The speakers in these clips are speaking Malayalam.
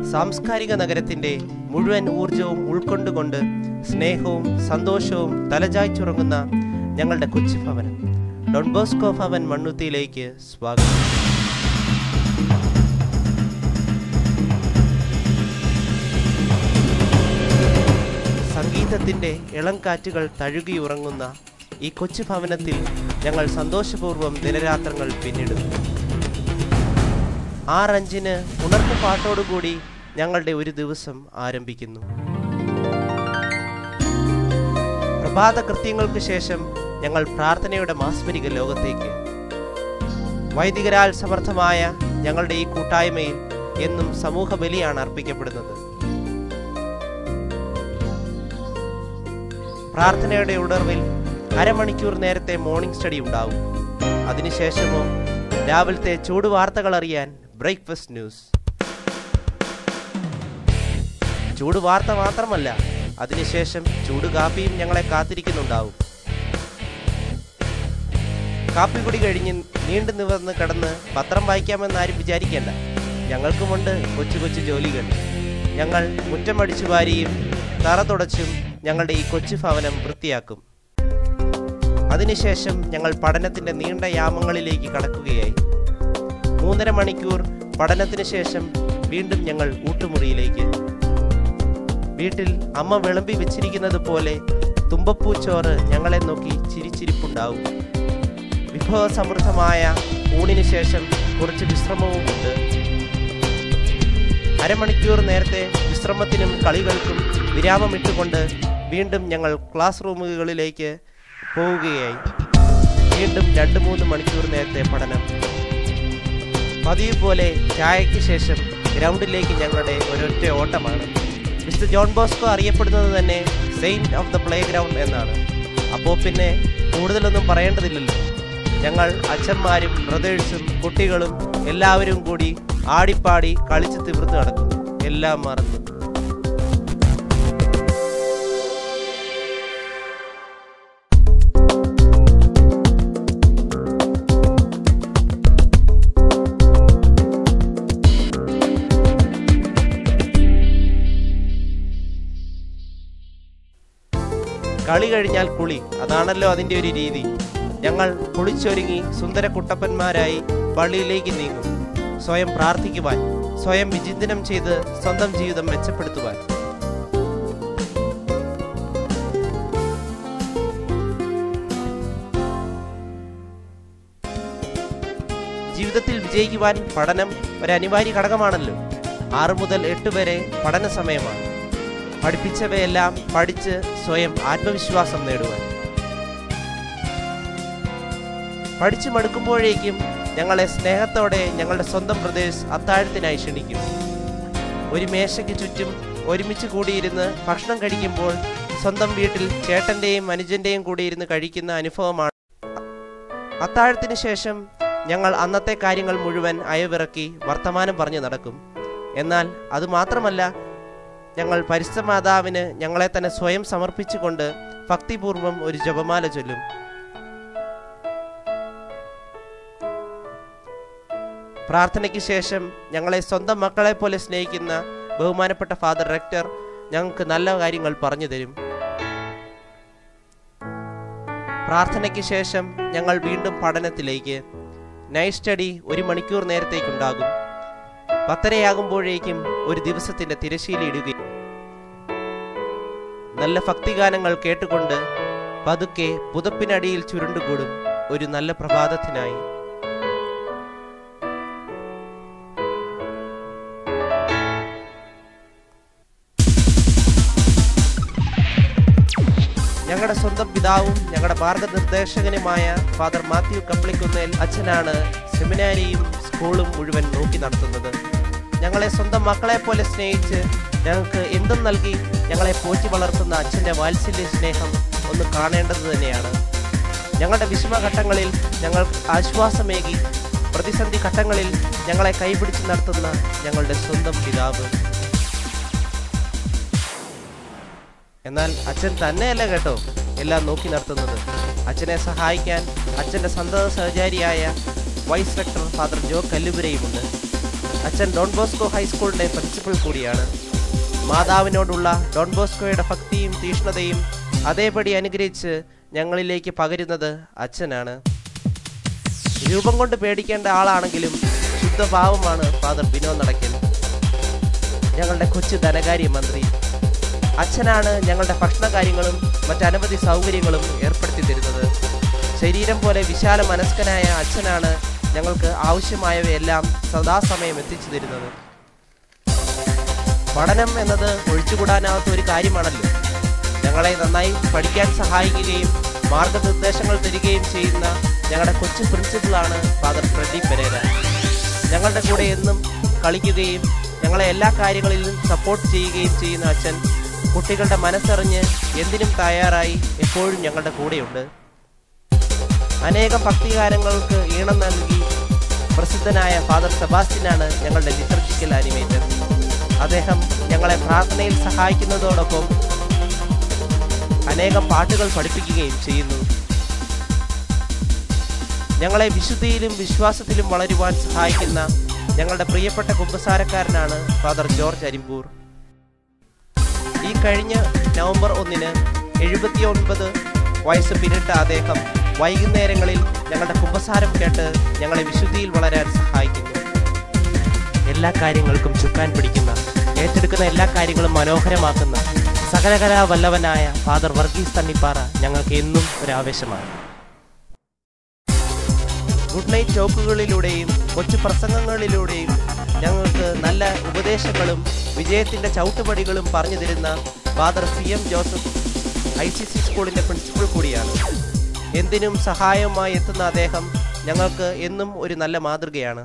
സാംസ്കാരിക നഗരത്തിന്റെ മുഴുവൻ ഊർജവും ഉൾക്കൊണ്ടുകൊണ്ട് സ്നേഹവും സന്തോഷവും തലചായ്ച്ചുറങ്ങുന്ന ഞങ്ങളുടെ കൊച്ചു ഭവനം ഡോൺ ബോസ്കോ ഭവൻ മണ്ണുത്തിയിലേക്ക് സ്വാഗതം സംഗീതത്തിന്റെ ഇളം കാറ്റുകൾ തഴുകിയുറങ്ങുന്ന ഈ കൊച്ചു ഭവനത്തിൽ ഞങ്ങൾ സന്തോഷപൂർവ്വം ദിനരാത്രങ്ങൾ പിന്നിടുന്നു ആറഞ്ചിന് ഉണർന്നു പാട്ടോടുകൂടി ഞങ്ങളുടെ ഒരു ദിവസം ആരംഭിക്കുന്നു പ്രഭാത കൃത്യങ്ങൾക്ക് ശേഷം ഞങ്ങൾ പ്രാർത്ഥനയുടെ മാസ്മരിക ലോകത്തേക്ക് വൈദികരാൽ സമർത്ഥമായ ഞങ്ങളുടെ ഈ കൂട്ടായ്മയിൽ എന്നും സമൂഹ ബലിയാണ് അർപ്പിക്കപ്പെടുന്നത് പ്രാർത്ഥനയുടെ ഉണർവിൽ അരമണിക്കൂർ നേരത്തെ മോർണിംഗ് സ്റ്റഡി ഉണ്ടാവും അതിനുശേഷമോ രാവിലത്തെ ചൂട് വാർത്തകൾ അറിയാൻ ബ്രേക്ക്ഫാസ്റ്റ് ന്യൂസ് ചൂട് വാർത്ത മാത്രമല്ല അതിനുശേഷം ചൂട് കാപ്പിയും ഞങ്ങളെ കാത്തിരിക്കുന്നുണ്ടാവും കാപ്പി കുടി കഴിഞ്ഞ് നീണ്ടു നിവർന്ന് കിടന്ന് പത്രം വായിക്കാമെന്ന് ആരും വിചാരിക്കേണ്ട ഞങ്ങൾക്കുമുണ്ട് കൊച്ചു കൊച്ചു ജോലികൾ ഞങ്ങൾ മുറ്റമടിച്ചു വാരിയും തറ തുടച്ചും ഞങ്ങളുടെ ഈ കൊച്ചു ഭവനം വൃത്തിയാക്കും അതിനുശേഷം ഞങ്ങൾ പഠനത്തിന്റെ നീണ്ട യാമങ്ങളിലേക്ക് കടക്കുകയായി മൂന്നര മണിക്കൂർ പഠനത്തിന് ശേഷം വീണ്ടും ഞങ്ങൾ ഊട്ടുമുറിയിലേക്ക് വീട്ടിൽ അമ്മ വിളമ്പി വെച്ചിരിക്കുന്നത് പോലെ തുമ്പപ്പൂച്ചോറ് ഞങ്ങളെ നോക്കി ചിരിച്ചിരിപ്പുണ്ടാവും വിഭവസമൃദ്ധമായ ഊണിന് ശേഷം കുറച്ച് വിശ്രമവും ഉണ്ട് അരമണിക്കൂർ നേരത്തെ വിശ്രമത്തിനും കളികൾക്കും വിരാമമിട്ടുകൊണ്ട് വീണ്ടും ഞങ്ങൾ ക്ലാസ് റൂമുകളിലേക്ക് പോവുകയായി വീണ്ടും രണ്ട് മൂന്ന് മണിക്കൂർ നേരത്തെ പഠനം പതിവ് പോലെ ചായയ്ക്ക് ശേഷം ഗ്രൗണ്ടിലേക്ക് ഞങ്ങളുടെ ഒരൊറ്റ ഓട്ടമാണ് മിസ്റ്റർ ജോൺ ബോസ്കോ അറിയപ്പെടുന്നത് തന്നെ saint of the playground എന്നാണ് അപ്പോൾ പിന്നെ കൂടുതലൊന്നും പറയേണ്ടതില്ലല്ലോ ഞങ്ങൾ അച്ഛന്മാരും ബ്രദേഴ്സും കുട്ടികളും എല്ലാവരും കൂടി ആടിപ്പാടി കളിച്ച് തിമിർത്ത് നടക്കും എല്ലാം മറന്നു കളി കഴിഞ്ഞാൽ കുളി അതാണല്ലോ അതിൻ്റെ ഒരു രീതി ഞങ്ങൾ കുളിച്ചൊരുങ്ങി സുന്ദര കുട്ടപ്പന്മാരായി പള്ളിയിലേക്ക് നീങ്ങും സ്വയം പ്രാർത്ഥിക്കുവാൻ സ്വയം വിചിന്തനം ചെയ്ത് സ്വന്തം ജീവിതം മെച്ചപ്പെടുത്തുവാൻ ജീവിതത്തിൽ വിജയിക്കുവാൻ പഠനം ഒരു അനിവാര്യ ഘടകമാണല്ലോ ആറ് മുതൽ എട്ട് വരെ പഠന സമയമാണ് പഠിപ്പിച്ചവയെല്ലാം പഠിച്ച് സ്വയം ആത്മവിശ്വാസം നേടുവാൻ പഠിച്ചു മടുക്കുമ്പോഴേക്കും ഞങ്ങളെ സ്നേഹത്തോടെ ഞങ്ങളുടെ സ്വന്തം പ്രദേശ് അത്താഴത്തിനായി ക്ഷണിക്കും ഒരു മേശയ്ക്ക് ചുറ്റും ഒരുമിച്ച് കൂടിയിരുന്ന് ഭക്ഷണം കഴിക്കുമ്പോൾ സ്വന്തം വീട്ടിൽ ചേട്ടന്റെയും അനുജന്റെയും കൂടി ഇരുന്ന് കഴിക്കുന്ന അനുഭവമാണ് അത്താഴത്തിന് ശേഷം ഞങ്ങൾ അന്നത്തെ കാര്യങ്ങൾ മുഴുവൻ അയവിറക്കി വർത്തമാനം പറഞ്ഞു നടക്കും എന്നാൽ അത് മാത്രമല്ല ഞങ്ങൾ പരിശുദ്ധ മാതാവിന് ഞങ്ങളെ തന്നെ സ്വയം സമർപ്പിച്ചുകൊണ്ട് ഭക്തിപൂർവം ഒരു ജപമാല ചൊല്ലും പ്രാർത്ഥനയ്ക്ക് ശേഷം ഞങ്ങളെ സ്വന്തം മക്കളെ പോലെ സ്നേഹിക്കുന്ന ബഹുമാനപ്പെട്ട ഫാദർ റെക്ടർ ഞങ്ങൾക്ക് നല്ല കാര്യങ്ങൾ പറഞ്ഞു തരും പ്രാർത്ഥനയ്ക്ക് ശേഷം ഞങ്ങൾ വീണ്ടും പഠനത്തിലേക്ക് നൈറ്റ് സ്റ്റഡി ഒരു മണിക്കൂർ നേരത്തേക്കുണ്ടാകും പത്തരയാകുമ്പോഴേക്കും ഒരു ദിവസത്തിന്റെ തിരശ്ശീലയിടുകയും നല്ല ഭക്തിഗാനങ്ങൾ കേട്ടുകൊണ്ട് പതുക്കെ പുതപ്പിനടിയിൽ ചുരുണ്ടുകൂടും ഒരു നല്ല പ്രഭാതത്തിനായി ഞങ്ങളുടെ സ്വന്തം പിതാവും ഞങ്ങളുടെ മാർഗനിർദ്ദേശകനുമായ ഫാദർ മാത്യു കപ്ലിക്കുന്നേൽ അച്ഛനാണ് സെമിനാരിയും സ്കൂളും മുഴുവൻ നോക്കി നടത്തുന്നത് ഞങ്ങളെ സ്വന്തം മക്കളെ പോലെ സ്നേഹിച്ച് ഞങ്ങൾക്ക് എന്തും നൽകി ഞങ്ങളെ പോറ്റി വളർത്തുന്ന അച്ഛൻ്റെ വാത്സല്യ സ്നേഹം ഒന്ന് കാണേണ്ടത് തന്നെയാണ് ഞങ്ങളുടെ വിഷമഘട്ടങ്ങളിൽ ഞങ്ങൾ ആശ്വാസമേകി പ്രതിസന്ധി ഘട്ടങ്ങളിൽ ഞങ്ങളെ കൈപിടിച്ച് നടത്തുന്ന ഞങ്ങളുടെ സ്വന്തം പിതാവ് എന്നാൽ അച്ഛൻ തന്നെയല്ല കേട്ടോ എല്ലാം നോക്കി നടത്തുന്നത് അച്ഛനെ സഹായിക്കാൻ അച്ഛൻ്റെ സന്തത സഹചാരിയായ വൈസ് റെക്ടർ ഫാദർ ജോ കല്ലുപുരയുമുണ്ട് അച്ഛൻ ഡോൺ ബോസ്കോ ഹൈസ്കൂളിന്റെ പ്രിൻസിപ്പൽ കൂടിയാണ് മാതാവിനോടുള്ള ഡോൺ ബോസ്കോയുടെ ഭക്തിയും തീഷ്ണതയും അതേപടി അനുഗ്രഹിച്ച് ഞങ്ങളിലേക്ക് പകരുന്നത് അച്ഛനാണ് രൂപം കൊണ്ട് പേടിക്കേണ്ട ആളാണെങ്കിലും ശുദ്ധഭാവമാണ് ഫാദർ വിനോദ് നടക്കൽ ഞങ്ങളുടെ കൊച്ചു ധനകാര്യ മന്ത്രി അച്ഛനാണ് ഞങ്ങളുടെ ഭക്ഷണ കാര്യങ്ങളും മറ്റനവധി സൗകര്യങ്ങളും ഏർപ്പെടുത്തി തരുന്നത് ശരീരം പോലെ വിശാല മനസ്കനായ അച്ഛനാണ് ഞങ്ങൾക്ക് ആവശ്യമായവയെല്ലാം സദാസമയം എത്തിച്ചു തരുന്നത് പഠനം എന്നത് ഒഴിച്ചുകൂടാനാവാത്ത ഒരു കാര്യമാണല്ലോ ഞങ്ങളെ നന്നായി പഠിക്കാൻ സഹായിക്കുകയും മാർഗനിർദ്ദേശങ്ങൾ തരികയും ചെയ്യുന്ന ഞങ്ങളുടെ കൊച്ചു പ്രിൻസിപ്പളാണ് ഫാദർ ഫ്രെഡി പെരേര ഞങ്ങളുടെ കൂടെ എന്നും കളിക്കുകയും ഞങ്ങളെ എല്ലാ കാര്യങ്ങളിലും സപ്പോർട്ട് ചെയ്യുകയും ചെയ്യുന്ന അച്ഛൻ കുട്ടികളുടെ മനസ്സറിഞ്ഞ് എന്തിനും തയ്യാറായി എപ്പോഴും ഞങ്ങളുടെ കൂടെയുണ്ട് അനേകം ഭക്തികാരങ്ങൾക്ക് ഈണം നൽകി പ്രസിദ്ധനായ ഫാദർ സെബാസ്റ്റ്യനാണ് ഞങ്ങളുടെ ലിറ്റർജിക്കൽ ആനിമേറ്റർ അദ്ദേഹം ഞങ്ങളെ പ്രാർത്ഥനയിൽ സഹായിക്കുന്നതോടൊപ്പം അനേകം പാട്ടുകൾ പഠിപ്പിക്കുകയും ചെയ്യുന്നു ഞങ്ങളെ വിശുദ്ധിയിലും വിശ്വാസത്തിലും വളരുവാൻ സഹായിക്കുന്ന ഞങ്ങളുടെ പ്രിയപ്പെട്ട കുമ്പസാരക്കാരനാണ് ഫാദർ ജോർജ് അരിമ്പൂർ ഈ കഴിഞ്ഞ നവംബർ ഒന്നിന് എഴുപത്തി ഒൻപത് വയസ്സ് പിന്നിട്ട അദ്ദേഹം വൈകുന്നേരങ്ങളിൽ ഞങ്ങളുടെ കുമ്പസാരം കേട്ട് ഞങ്ങളെ വിശുദ്ധിയിൽ വളരാൻ സഹായിക്കുന്നു എല്ലാ കാര്യങ്ങൾക്കും ചുക്കാൻ പിടിക്കുന്ന ഏറ്റെടുക്കുന്ന എല്ലാ കാര്യങ്ങളും മനോഹരമാക്കുന്ന സകലകലാ വല്ലവനായ ഫാദർ വർഗീസ് തണ്ണിപ്പാറ ഞങ്ങൾക്ക് എന്നും ഒരു ആവേശമാണ് ഗുഡ് നൈറ്റ് ടോക്കുകളിലൂടെയും കൊച്ചു പ്രസംഗങ്ങളിലൂടെയും ഞങ്ങൾക്ക് നല്ല ഉപദേശങ്ങളും വിജയത്തിന്റെ ചവിട്ടുപടികളും പറഞ്ഞു തരുന്ന father C M Joseph I C C സ്കൂളിന്റെ പ്രിൻസിപ്പൽ കൂടിയാണ് എന്തിനും സഹായവുമായി എത്തുന്ന അദ്ദേഹം ഞങ്ങൾക്ക് എന്നും ഒരു നല്ല മാതൃകയാണ്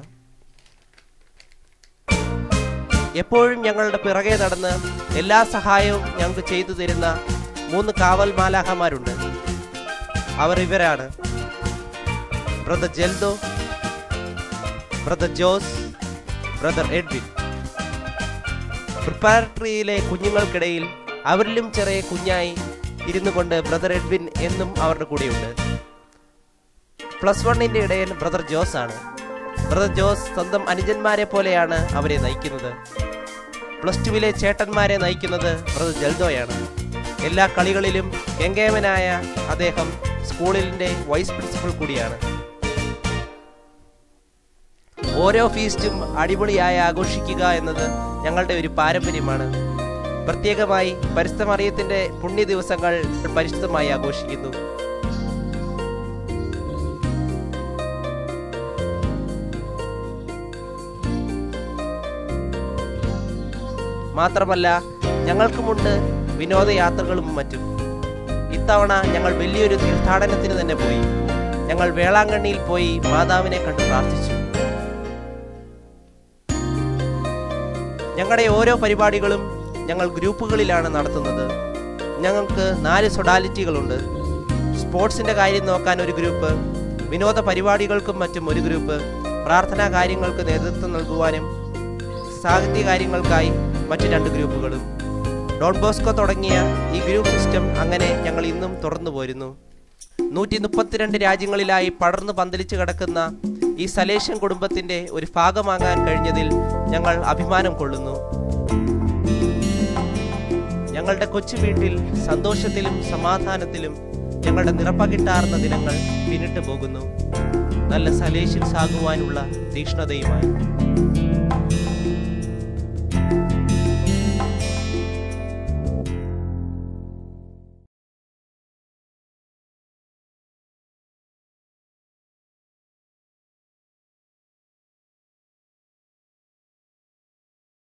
എപ്പോഴും ഞങ്ങളുടെ പിറകെ നടന്ന് എല്ലാ സഹായവും ഞങ്ങൾക്ക് ചെയ്തു തരുന്ന മൂന്ന് കാവൽ മാലാഹമാരുണ്ട് അവർ ഇവരാണ് brother Jeldo brother Jose brother Edwin പ്രിപ്പാരട്ടറിയിലെ കുഞ്ഞുങ്ങൾക്കിടയിൽ അവരിലും ചെറിയ കുഞ്ഞായി ഇരുന്നു കൊണ്ട് ബ്രദർ എഡ്വിൻ എന്നും അവരുടെ കൂടെയുണ്ട് പ്ലസ് വണ്ണിന്റെ ഇടയിൽ ബ്രദർ ജോസ് ആണ് ബ്രദർ ജോസ് സ്വന്തം അനുജന്മാരെ പോലെയാണ് അവരെ നയിക്കുന്നത് പ്ലസ് ടുവിലെ ചേട്ടന്മാരെ നയിക്കുന്നത് ബ്രദർ ജൽദോയാണ് എല്ലാ കളികളിലും കെങ്കേമനായ അദ്ദേഹം സ്കൂളിന്റെ വൈസ് പ്രിൻസിപ്പൽ കൂടിയാണ് ഓരോ ഫീസ്റ്റും അടിപൊളിയായി ആഘോഷിക്കുക എന്നത് ഞങ്ങളുടെ ഒരു പാരമ്പര്യമാണ് പ്രത്യേകമായി പരിസ്ഥമറിയത്തിന്റെ പുണ്യ ദിവസങ്ങൾ പരിശുദ്ധമായി ആഘോഷിക്കുന്നു മാത്രമല്ല ഞങ്ങൾക്കുമുണ്ട് വിനോദയാത്രകളും മറ്റും ഇത്തവണ ഞങ്ങൾ വലിയൊരു തീർത്ഥാടനത്തിന് തന്നെ പോയി ഞങ്ങൾ വേളാങ്കണ്ണിയിൽ പോയി മാതാവിനെ കണ്ട് പ്രാർത്ഥിച്ചു ഞങ്ങളുടെ ഓരോ പരിപാടികളും ഞങ്ങൾ ഗ്രൂപ്പുകളിലാണ് നടത്തുന്നത് ഞങ്ങൾക്ക് നാല് സൊഡാലിറ്റികളുണ്ട് സ്പോർട്സിന്റെ കാര്യം നോക്കാൻ ഒരു ഗ്രൂപ്പ് വിനോദ പരിപാടികൾക്കും മറ്റും ഒരു ഗ്രൂപ്പ് പ്രാർത്ഥനാ കാര്യങ്ങൾക്ക് നേതൃത്വം നൽകുവാനും സാഹിത്യ കാര്യങ്ങൾക്കായി മറ്റു രണ്ട് ഗ്രൂപ്പുകളും ഡോൺ ബോസ്കോ തുടങ്ങിയ ഈ ഗ്രൂപ്പ് സിസ്റ്റം അങ്ങനെ ഞങ്ങൾ ഇന്നും തുടർന്നു പോരുന്നു നൂറ്റി മുപ്പത്തിരണ്ട് രാജ്യങ്ങളിലായി പടർന്നു പന്തലിച്ചു കിടക്കുന്ന ഈ സലേഷ്യൻ കുടുംബത്തിന്റെ ഒരു ഭാഗമാകാൻ കഴിഞ്ഞതിൽ ഞങ്ങൾ അഭിമാനം കൊള്ളുന്നു ഞങ്ങളുടെ കൊച്ചു വീട്ടിൽ സന്തോഷത്തിലും സമാധാനത്തിലും ഞങ്ങളുടെ നിറപ്പകിട്ടാർന്ന ദിനങ്ങൾ പിന്നിട്ട് പോകുന്നു നല്ല സലേഷ്യൻസ് ആകുവാനുള്ള തീക്ഷ്ണതയുമായി